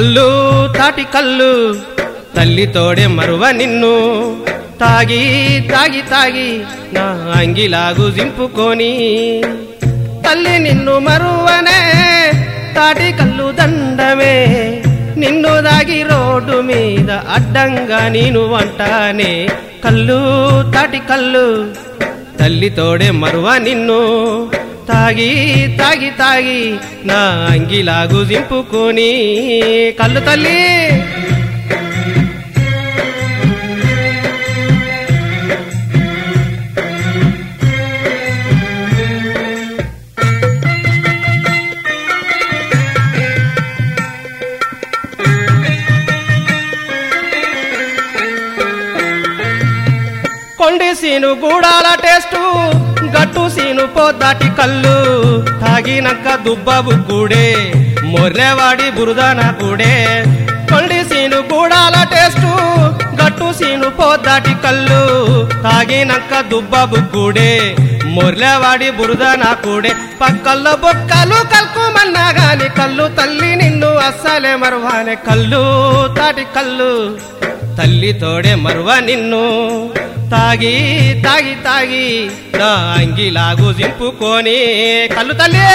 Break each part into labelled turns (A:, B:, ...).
A: కళ్ళు తాటి కళ్ళు తల్లి తోడే మరువ నిన్ను తాగి తాగి తాగి నా అంగిలాగు దింపుకొని తల్లి నిన్ను మరువనే తాటి కళ్ళు దండమే నిన్ను దాగి రోడ్డు మీద అడ్డంగా నేను వంటానే కళ్ళు తాటి కళ్ళు తల్లి తోడే మరువ నిన్ను తాగి తాగి తాగి నా అంగిలాగు దింపుకొని కళ్ళు తల్లి కొండి సీను గూడాల టేస్టు గట్టు సీను పోదాటి కళ్ళు తాగినాక దుబ్బబు కూడే మొర్రెవాడి బురదన కూడే కొండి సీను గూడాల టేస్టు గట్టు సీను పోదాటి కళ్ళు తాగినాక దుబ్బబు కూడే మొర్రెవాడి బురదన కూడే పక్కల్లో బొక్కలు కల్కుమన్నా గాని కళ్ళు తల్లి నిన్ను అస్సలే మరువానే కళ్ళు తాటి కళ్ళు తల్లి తోడే మరువ నిన్ను తాగి తాగి తాగి నా అంగిలాగు దింపుకొని కళ్ళు తల్లి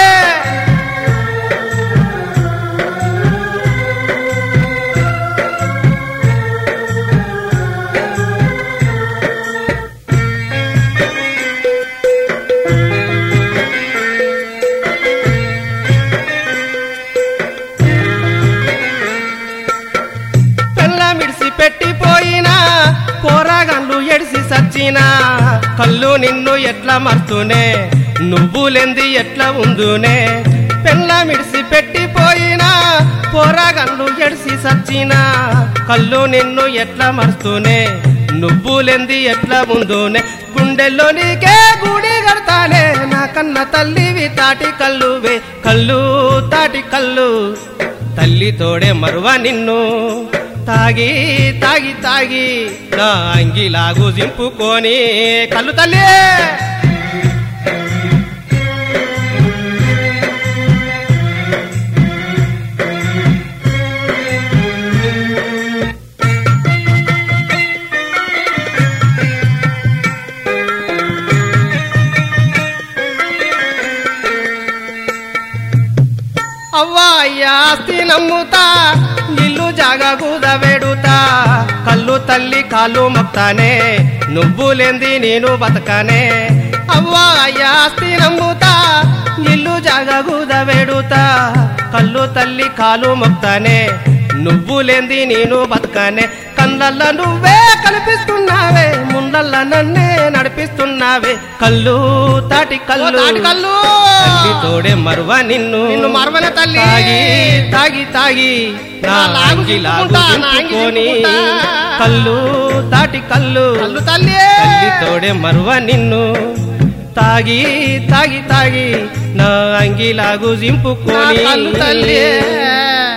A: పెళ్ళ మిడిసి పెట్టిపోయినా పోరాగండ్లు ఎడిసి సచ్చినా కళ్ళు నిన్ను ఎట్లా మర్తునే నువ్వులెంది ఎట్లా ఉందునే పెళ్ళ మిడిసి పెట్టిపోయినా పోరాగండ్లు ఎడిసి సచ్చినా కళ్ళు నిన్ను ఎట్లా మర్తునే నువ్వులెంది ఎట్లా ముందునే గుండెల్లో నీకే గుడి కడతానే నా కన్న తల్లివి తాటి కళ్ళువే కళ్ళు తాటి కళ్ళు తల్లి తోడే మరువ నిన్ను తాగి తాగి తాగి నా అంగిలాగు దింపుకొని కళ్ళు తల్లి అవ్వా అయ్యా ఆస్తి నమ్ముతా ఇల్లు జాగా వెడుతా కళ్ళు తల్లి కాళ్ళు మొక్తానే నువ్వులేంది నేను బతకనే అవ్వా అయ్యా ఆస్తి నమ్ముతా ఇల్లు జాగా వెడుతా కళ్ళు తల్లి కాలు మొక్తానే నువ్వులేంది నేను బతకనే కళ్ళల్లో నువ్వే కనిపిస్తున్నావే ముందల్ల నన్నే నడిపిస్తున్నావే కళ్ళు తాటి కళ్ళు
B: తాటి కళ్ళు.
A: తల్లి తోడే మరువ నిన్ను
B: నిన్ను మరువనే తల్లి.
A: తాగి తాగి తాగి నా
B: నా లాగు
A: అంగి లాగు
B: దింపుకుంటా, నా అంగి
A: దింపుకొని
B: దింపుకుంటా.
A: కళ్ళు తాటి కళ్ళు
B: కళ్ళు తల్లి
A: తల్లి తోడే మరువ నిన్ను తాగి తాగి తాగి నా అంగి లాగు
B: నా
A: దింపుకొని
B: కళ్ళు తల్లి